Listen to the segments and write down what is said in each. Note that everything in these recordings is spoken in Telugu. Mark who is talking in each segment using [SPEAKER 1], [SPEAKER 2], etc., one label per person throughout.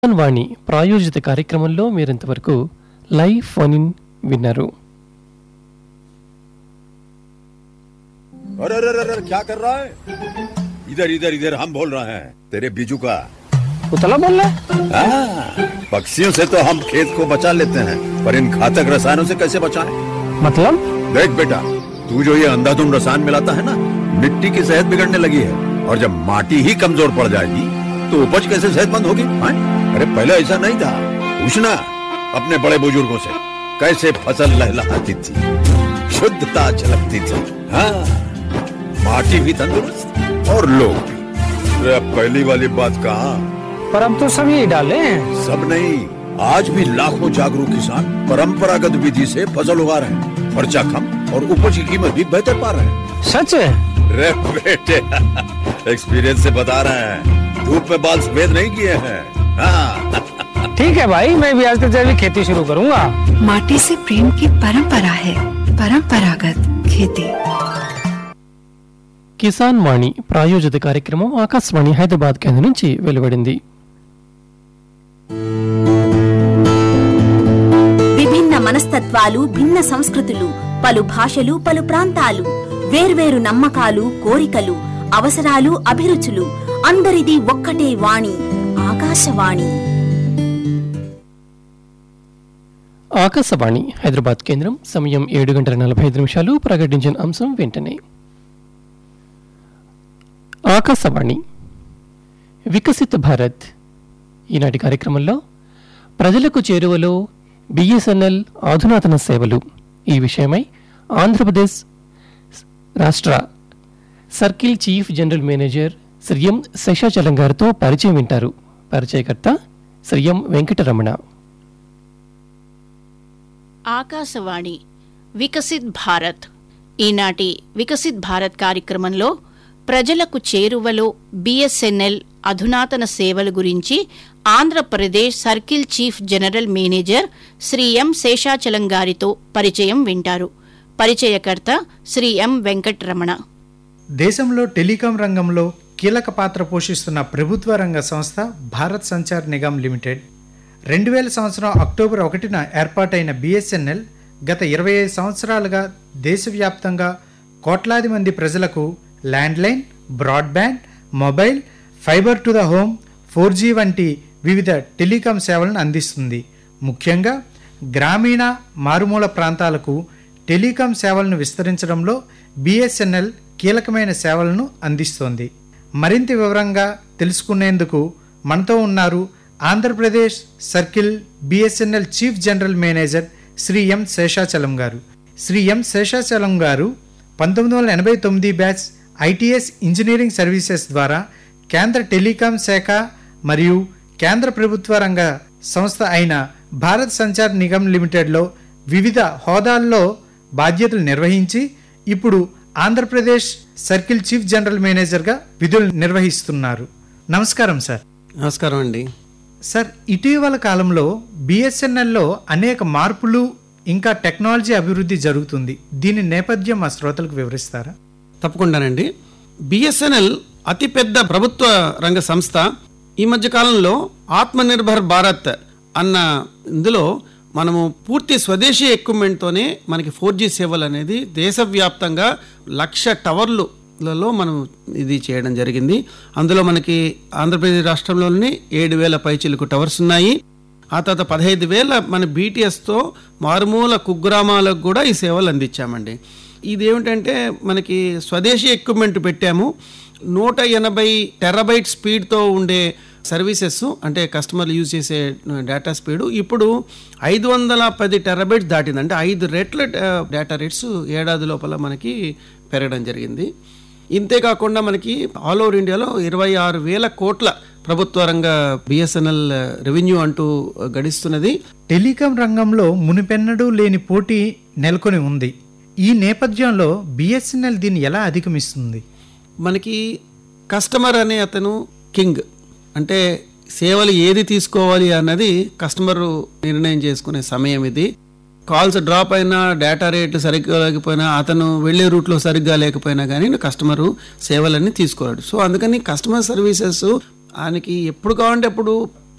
[SPEAKER 1] కిసాన్ వాణి ప్రాయోజిత కార్యక్రమంలో మీరింతవరకు లైవ్ ఫోన్ ఇన్ విన్నారు
[SPEAKER 2] अरे अरे अरे अरे, क्या कर रहा है इधर इधर इधर हम बोल रहे हैं तेरे बीजू का
[SPEAKER 1] ఉతలా బోల్లా
[SPEAKER 2] हाँ, पक्षियों से तो हम खेत को बचा लेते हैं पर इन घातक रसायनों से कैसे बचाएं?
[SPEAKER 1] మతలం
[SPEAKER 2] देख बेटा तू जो ये अंधाधुंध रसायन मिलाता है ना मिट्टी की सेहत बिगड़ने लगी है और जब माटी ही कमजोर पड़ जाएगी तो उपज कैसे सेहतमंद होगी हाँ? अरे पहले ऐसा नहीं था पूछना अपने बड़े बुजुर्गों से कैसे फसल लहलहाती थी शुद्धता झलकती थी हाँ माटी भी तंदुरुस्त और लोग भी अरे अब पहली वाली बात कहाँ
[SPEAKER 3] पर अब तो सब यही डाले हैं
[SPEAKER 2] सब नहीं आज भी लाखों जागरूक किसान परंपरागत विधि से फसल उगा रहे हैं खर्चा कम और उपज की कीमत भी बेहतर पा रहे हैं
[SPEAKER 3] सच है
[SPEAKER 2] रे बेटे एक्सपीरियंस से बता रहे हैं धूप में बाल सफेद नहीं किए हैं हाँ
[SPEAKER 3] ठीक है भाई मैं भी आज से जैविक खेती शुरू करूंगा
[SPEAKER 4] माटी से प्रेम की परंपरा है परंपरागत खेती
[SPEAKER 1] కిసాన్ వాణి ప్రాయోజిత కార్యక్రమం ఆకాశవాణి హైదరాబాద్ కేంద్రం నుంచి వెలువడింది
[SPEAKER 5] విభిన్న మనస్తత్వాలు భిన్న సంస్కృతులు పలు భాషలు పలు ప్రాంతాలు వేర్వేరు నమ్మకాలు కోరికలు అవసరాలు అభిరుచులు అందరిది ఒక్కటే వాణి ఆకాశవాణి
[SPEAKER 1] ఆకాశవాణి హైదరాబాద్ కేంద్రం సమయం ఏడు గంటల నలభై ఐదు నిమిషాలు ప్రకటించిన అంశం వెంటనే ఆకాశవాణి వికసిత భారత్ ఈనాటి కార్యక్రమంలో ప్రజలకు చేరువలో బిఎస్ఎన్ఎల్ ఆధునాతన సేవలు ఈ విషయమై ఆంధ్రప్రదేశ్ రాష్ట్ర circle chief general manager Shri M Seshachalam గారితో పరిచయం వింటారు పరిచయకర్త శ్రీ ఎం వెంకటరమణ
[SPEAKER 6] ఆకాశవాణి వికసిత్ భారత్ ఈనాటి వికసిత్ భారత్ కార్యక్రమంలో ప్రజలకు చేరువలో బిఎస్ఎన్ఎల్ అధునాతన సేవల గురించి Andhra Pradesh circle chief general manager Shri M Seshachalam గారితో పరిచయం వింటారు పరిచయకర్త శ్రీ ఎం వెంకటరమణ
[SPEAKER 7] దేశంలో టెలికాం రంగంలో కీలక పాత్ర పోషిస్తున్న ప్రభుత్వ రంగ సంస్థ భారత్ సంచార్ నిగమ్ లిమిటెడ్ రెండు వేల సంవత్సరం అక్టోబర్ ఒకటిన ఏర్పాటైన బిఎస్ఎన్ఎల్ గత ఇరవై ఐదు సంవత్సరాలుగా దేశవ్యాప్తంగా కోట్లాది మంది ప్రజలకు landline broadband mobile fibre to the home four G వంటి వివిధ టెలికాం సేవలను అందిస్తుంది ముఖ్యంగా గ్రామీణ మారుమూల ప్రాంతాలకు టెలికాం సేవలను విస్తరించడంలో బిఎస్ఎన్ఎల్ కీలకమైన సేవలను అందిస్తోంది మరింత వివరంగా తెలుసుకునేందుకు మనతో ఉన్నారు Andhra Pradesh circle BSNL chief general manager Shri M Seshachalam garu Shri M Seshachalam గారు పంతొమ్మిది వందల ఎనభై తొమ్మిది బ్యాచ్ ఐటీఎస్ ఇంజనీరింగ్ సర్వీసెస్ ద్వారా కేంద్ర టెలికాం శాఖ మరియు కేంద్ర ప్రభుత్వ రంగ సంస్థ అయిన భారత్ సంచార్ నిగమ్ లిమిటెడ్లో వివిధ హోదాల్లో బాధ్యతలు నిర్వహించి ఇప్పుడు ఆంధ్రప్రదేశ్ సర్కిల్ చీఫ్ జనరల్ మేనేజర్గా విధులు నిర్వహిస్తున్నారు నమస్కారం సార్
[SPEAKER 8] నమస్కారం అండి
[SPEAKER 7] సార్ ఇటీవల కాలంలో బిఎస్ఎన్ఎల్లో అనేక మార్పులు ఇంకా టెక్నాలజీ అభివృద్ధి జరుగుతుంది దీని నేపథ్యం మా శ్రోతలకు వివరిస్తారా
[SPEAKER 8] తప్పకుండానండి బిఎస్ఎన్ఎల్ అతిపెద్ద ప్రభుత్వ రంగ సంస్థ ఈ మధ్య కాలంలో ఆత్మనిర్భర్ భారత్ అన్న ఇందులో మనము పూర్తి స్వదేశీ ఎక్విప్మెంట్తోనే మనకి ఫోర్ జీ సేవలు అనేది దేశవ్యాప్తంగా లక్ష టవర్లులలో మనం ఇది చేయడం జరిగింది అందులో మనకి ఆంధ్రప్రదేశ్ రాష్ట్రంలోని ఏడు వేల పైచిలకు టవర్స్ ఉన్నాయి ఆ తర్వాత పదహైదు వేల మన బీటీఎస్తో మారుమూల కుగ్రామాలకు కూడా ఈ సేవలు అందించామండి ఇది ఏమిటంటే మనకి స్వదేశీ ఎక్విప్మెంట్ పెట్టాము నూట ఎనభై టెరాబైట్ స్పీడ్తో ఉండే సర్వీసెస్ అంటే కస్టమర్లు యూజ్ చేసే డేటా స్పీడు ఇప్పుడు ఐదు వందల పది టెరాబైట్స్ దాటింది అంటే ఐదు రెట్ల డేటా రేట్స్ ఏడాది లోపల మనకి పెరగడం జరిగింది ఇంతే కాకుండా మనకి ఆల్ ఓవర్ ఇండియాలో ఇరవై ఆరు వేల కోట్ల ప్రభుత్వ రంగ బిఎస్ఎన్ఎల్ రెవెన్యూ అంటూ గడిస్తున్నది
[SPEAKER 7] టెలికాం రంగంలో మునిపెన్నడూ లేని పోటీ నెలకొని ఉంది ఈ నేపథ్యంలో బిఎస్ఎన్ఎల్ దీన్ని ఎలా అధిగమిస్తుంది
[SPEAKER 8] మనకి కస్టమర్ అనే అతను కింగ్ అంటే సేవలు ఏది తీసుకోవాలి అన్నది కస్టమర్ నిర్ణయం చేసుకునే సమయం ఇది కాల్స్ డ్రాప్ అయినా డేటా రేట్లు సరిగ్గా లేకపోయినా అతను వెళ్ళే రూట్లో సరిగ్గా లేకపోయినా కానీ కస్టమరు సేవలన్నీ తీసుకోలేడు సో అందుకని కస్టమర్ సర్వీసెస్ ఆయనకి ఎప్పుడు కావాలంటే అప్పుడు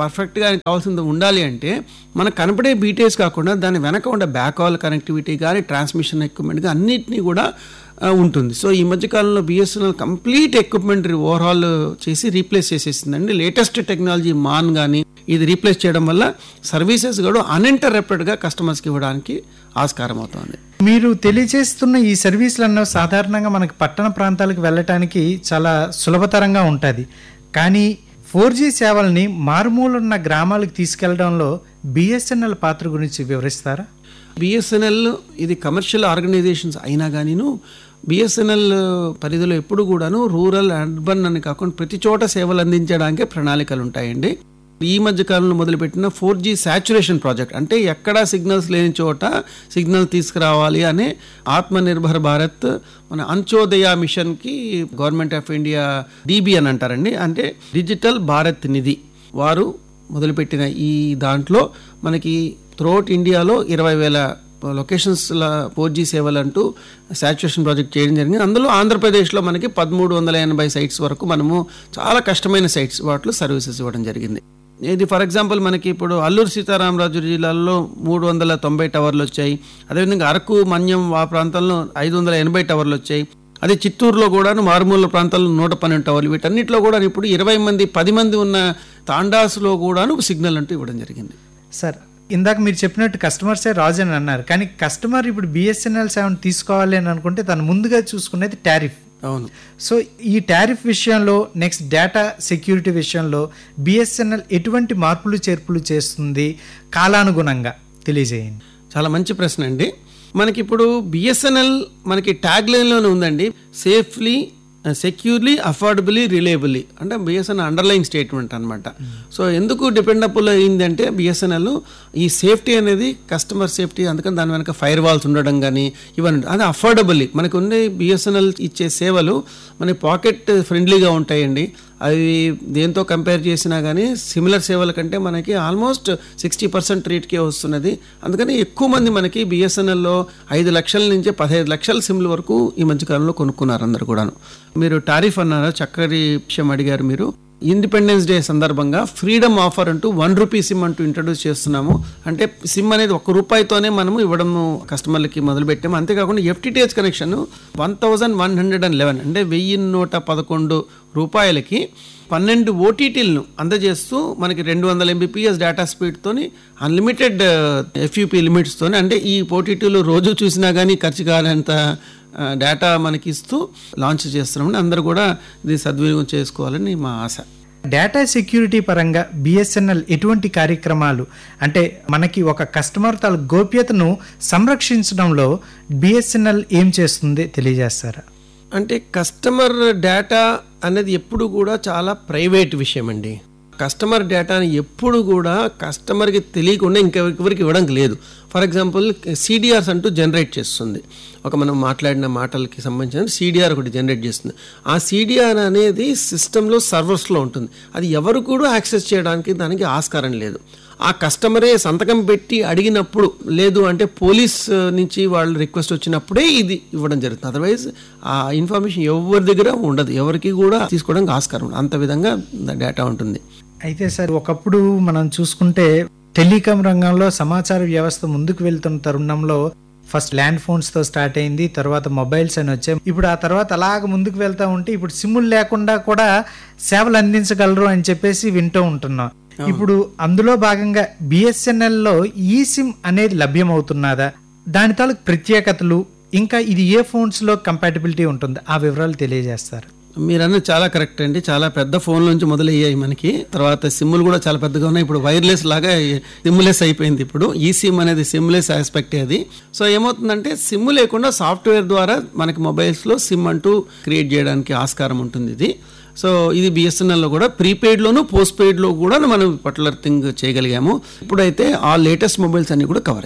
[SPEAKER 8] పర్ఫెక్ట్గా కావాల్సింది ఉండాలి అంటే మనకు కనపడే బీటీఎస్ కాకుండా దాని వెనక ఉండే బ్యాక్ ఆల్ కనెక్టివిటీ కానీ ట్రాన్స్మిషన్ ఎక్విప్మెంట్ కానీ అన్నిటినీ కూడా ఆ, ఉంటుంది సో ఈ మధ్య కాలంలో బిఎస్ఎన్ఎల్ కంప్లీట్ ఎక్విప్మెంట్ ఓవరాల్ చేసి రీప్లేస్ చేసేసిందండి లేటెస్ట్ టెక్నాలజీ మాన్ కానీ ఇది రీప్లేస్ చేయడం వల్ల సర్వీసెస్ కూడా అన్ఇంటరప్టెడ్గా కస్టమర్స్కి ఇవ్వడానికి ఆస్కారం అవుతుంది
[SPEAKER 7] మీరు తెలియజేస్తున్న ఈ సర్వీసులన్నో సాధారణంగా మనకి పట్టణ ప్రాంతాలకు వెళ్ళటానికి చాలా సులభతరంగా ఉంటుంది కానీ ఫోర్ జీ సేవల్ని మారుమూలున్న గ్రామాలకు తీసుకెళ్లడంలో బిఎస్ఎన్ఎల్ పాత్ర గురించి వివరిస్తారా
[SPEAKER 8] బిఎస్ఎన్ఎల్ ఇది కమర్షియల్ ఆర్గనైజేషన్స్ అయినా గానీను బిఎస్ఎన్ఎల్ పరిధిలో ఎప్పుడు కూడాను రూరల్ అర్బన్ అని కాకుండా ప్రతి చోట సేవలు అందించడానికే ప్రణాళికలు ఉంటాయండి ఈ మధ్య కాలంలో మొదలుపెట్టిన ఫోర్ జీ శాచురేషన్ ప్రాజెక్ట్ అంటే ఎక్కడా సిగ్నల్స్ లేని చోట సిగ్నల్ తీసుకురావాలి అనే ఆత్మనిర్భర్ భారత్ మన అంత్యోదయ మిషన్కి గవర్నమెంట్ ఆఫ్ ఇండియా డీబీ అని అంటారండి అంటే డిజిటల్ భారత్ నిధి వారు మొదలుపెట్టిన ఈ దాంట్లో మనకి త్రోట్ ఇండియాలో ఇరవై వేల లొకేషన్స్ ఫోర్ జీ సేవలు అంటూ శాచురేషన్ ప్రాజెక్ట్ చేయడం జరిగింది అందులో ఆంధ్రప్రదేశ్లో మనకి పదమూడు వందల ఎనభై సైట్స్ వరకు మనము చాలా కష్టమైన సైట్స్ వాటిలో సర్వీసెస్ ఇవ్వడం జరిగింది ఇది ఫర్ ఎగ్జాంపుల్ మనకి ఇప్పుడు అల్లూరు సీతారామరాజు జిల్లాలో మూడు వందల తొంభై టవర్లు వచ్చాయి అదేవిధంగా అరకు మన్యం ఆ ప్రాంతంలో ఐదు వందల ఎనభై టవర్లు వచ్చాయి అదే చిత్తూరులో కూడాను మారుమూల ప్రాంతాల్లో నూట పన్నెండు టవర్లు వీటన్నిటిలో కూడా ఇప్పుడు ఇరవై మంది పది మంది ఉన్న తాండాస్లో కూడాను సిగ్నల్ అంటూ ఇవ్వడం జరిగింది
[SPEAKER 7] సార్ ఇందాక మీరు చెప్పినట్టు కస్టమర్సే రాజు అని అన్నారు కానీ కస్టమర్ ఇప్పుడు బిఎస్ఎన్ఎల్ సేవను తీసుకోవాలి అని అనుకుంటే తను ముందుగా చూసుకునేది టారిఫ్
[SPEAKER 8] అవును
[SPEAKER 7] సో ఈ టారిఫ్ విషయంలో నెక్స్ట్ డేటా సెక్యూరిటీ విషయంలో బిఎస్ఎన్ఎల్ ఎటువంటి మార్పులు చేర్పులు చేస్తుంది కాలానుగుణంగా తెలియజేయండి
[SPEAKER 8] చాలా మంచి ప్రశ్న అండి మనకి ఇప్పుడు బిఎస్ఎన్ఎల్ మనకి ట్యాగ్ లైన్లోనే ఉందండి సేఫ్లీ సెక్యూర్లీ అఫోర్డబుల్లీ రిలేబుల్లీ అంటే బిఎస్ఎన్ఎల్ అండర్లైన్ స్టేట్మెంట్ అనమాట సో ఎందుకు డిపెండబుల్ అయిందంటే బిఎస్ఎన్ఎల్ ఈ సేఫ్టీ అనేది కస్టమర్ సేఫ్టీ అందుకని దాని వెనక ఫైర్ వాల్స్ ఉండడం కానీ ఇవన్నీ అది అఫోర్డబుల్లీ మనకు ఉండే బిఎస్ఎన్ఎల్ ఇచ్చే సేవలు మన పాకెట్ ఫ్రెండ్లీగా ఉంటాయండి అవి దేంతో కంపేర్ చేసినా కానీ సిమిలర్ సేవల కంటే మనకి ఆల్మోస్ట్ సిక్స్టీ పర్సెంట్ రేట్కే వస్తున్నది అందుకని ఎక్కువ మంది మనకి బిఎస్ఎన్ఎల్లో ఐదు లక్షల నుంచి పదహైదు లక్షల సిమ్ల వరకు ఈ మధ్యకాలంలో కొనుక్కున్నారు అందరు కూడాను మీరు టారిఫ్ అన్నారా చక్కటి విషయం అడిగారు మీరు ఇండిపెండెన్స్ డే సందర్భంగా ఫ్రీడమ్ ఆఫర్ అంటూ వన్ రూపీ సిమ్ అంటూ ఇంట్రడ్యూస్ చేస్తున్నాము అంటే సిమ్ అనేది ఒక రూపాయితోనే మనము ఇవ్వడం కస్టమర్లకి మొదలుపెట్టాము అంతేకాకుండా FTTH connection one thousand one hundred and eleven అంటే వెయ్యి నూట పదకొండు రూపాయలకి పన్నెండు ఓటీటీలను అందజేస్తూ మనకి రెండు వందల ఎంబీపీఎస్ డేటా స్పీడ్తోని అన్లిమిటెడ్ ఎఫ్యూపీ లిమిట్స్తోని అంటే ఈ ఓటీటీలు రోజు చూసినా కానీ ఖర్చు కానంత ఆ, డేటా మనకి ఇస్తూ లాంచ్ చేస్తున్నామని అందరూ కూడా ఇది సద్వినియోగం చేసుకోవాలని మా ఆశ
[SPEAKER 7] డేటా సెక్యూరిటీ పరంగా బిఎస్ఎన్ఎల్ ఎటువంటి కార్యక్రమాలు అంటే మనకి ఒక కస్టమర్ తల గోప్యతను సంరక్షించడంలో బిఎస్ఎన్ఎల్ ఏం చేస్తుంది తెలియజేస్తారా
[SPEAKER 9] అంటే కస్టమర్ డేటా అనేది ఎప్పుడు కూడా చాలా ప్రైవేట్ విషయం అండి కస్టమర్ డేటాని ఎప్పుడు కూడా కస్టమర్కి తెలియకుండా ఇంకెవరికి ఇవ్వడం లేదు ఫర్ ఎగ్జాంపుల్ సిడిఆర్స్ అంటూ జనరేట్ చేస్తుంది ఒక మనం మాట్లాడిన మాటలకి సంబంధించిన సిడిఆర్ ఒకటి జనరేట్ చేస్తుంది ఆ సిడిఆర్ అనేది సిస్టంలో సర్వర్స్లో ఉంటుంది అది ఎవరు కూడా యాక్సెస్ చేయడానికి దానికి ఆస్కారం లేదు ఆ కస్టమరే సంతకం పెట్టి అడిగినప్పుడు లేదు అంటే పోలీస్ ఆ, నుంచి వాళ్ళు రిక్వెస్ట్ వచ్చినప్పుడే ఇది ఇవ్వడం జరుగుతుంది అదర్వైజ్ ఆ ఇన్ఫర్మేషన్ ఎవరి దగ్గర ఉండదు ఎవరికి కూడా తీసుకోవడానికి ఆస్కారం ఉండదు అంత విధంగా డేటా ఉంటుంది
[SPEAKER 7] అయితే సార్ ఒకప్పుడు మనం చూసుకుంటే టెలికాం రంగంలో సమాచార వ్యవస్థ ముందుకు వెళ్తున్న తరుణంలో ఫస్ట్ ల్యాండ్ ఫోన్స్ తో స్టార్ట్ అయింది తర్వాత మొబైల్స్ అని వచ్చాయి ఇప్పుడు ఆ తర్వాత అలాగ ముందుకు వెళ్తా ఉంటే ఇప్పుడు సిమ్ములు లేకుండా కూడా సేవలు అందించగలరు అని చెప్పేసి వింటూ ఉంటున్నాం ఇప్పుడు అందులో భాగంగా బిఎస్ఎన్ఎల్ లో ఈ సిమ్ అనేది లభ్యమవుతున్నదా దాని తాలూకు ప్రత్యేకతలు ఇంకా ఇది ఏ ఫోన్స్ లో కంపాటబిలిటీ ఉంటుంది ఆ వివరాలు తెలియజేస్తారు
[SPEAKER 8] మీరు అన్నది చాలా కరెక్ట్ అండి చాలా పెద్ద ఫోన్ నుంచి మొదలయ్యాయి మనకి తర్వాత సిమ్ములు కూడా చాలా పెద్దగా ఉన్నాయి ఇప్పుడు వైర్లెస్ లాగా సిమ్లెస్ అయిపోయింది ఇప్పుడు ఈ సిమ్ అనేది సిమ్లెస్ ఆస్పెక్ట్ అది సో ఏమవుతుందంటే సిమ్ లేకుండా సాఫ్ట్వేర్ ద్వారా మనకి మొబైల్స్లో సిమ్ అంటూ క్రియేట్ చేయడానికి ఆస్కారం ఉంటుంది ఇది సో ఇది బిఎస్ఎన్ఎల్లో కూడా ప్రీపెయిడ్లోను పోస్ట్ పెయిడ్లో కూడా మనం పర్టికులర్ థింగ్ చేయగలిగాము ఇప్పుడైతే ఆ లేటెస్ట్ మొబైల్స్ అన్ని కూడా కవర్ అయింది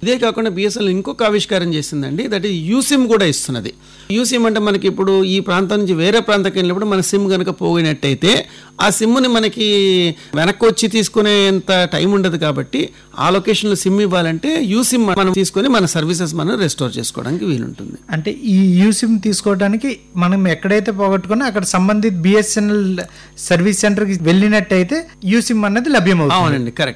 [SPEAKER 8] ఇదే కాకుండా బిఎస్ఎన్ఎల్ ఇంకొక ఆవిష్కారం చేసిందండి దట్ ఈస్ యూసిమ్ కూడా ఇస్తున్నది యూసిమ్ అంటే మనకి ఇప్పుడు ఈ ప్రాంతం నుంచి వేరే ప్రాంతానికి వెళ్ళినప్పుడు మన సిమ్ కనుక పోయినట్టయితే ఆ సిమ్ని మనకి వెనక్కి వచ్చి తీసుకునేంత టైం ఉండదు కాబట్టి ఆ లొకేషన్లో సిమ్ ఇవ్వాలంటే యూసిమ్ మనం తీసుకొని మన సర్వీసెస్ మనం రెస్టోర్ చేసుకోవడానికి వీలుంటుంది
[SPEAKER 7] అంటే ఈ యూసిమ్ తీసుకోవడానికి మనం ఎక్కడైతే పోగొట్టుకున్నా అక్కడ సంబంధిత బిఎస్ఎన్ఎల్ సర్వీస్ సెంటర్కి వెళ్ళినట్టయితే యూసిమ్ అన్నది లభ్యమవుతుంది
[SPEAKER 8] అవునండి కరెక్ట్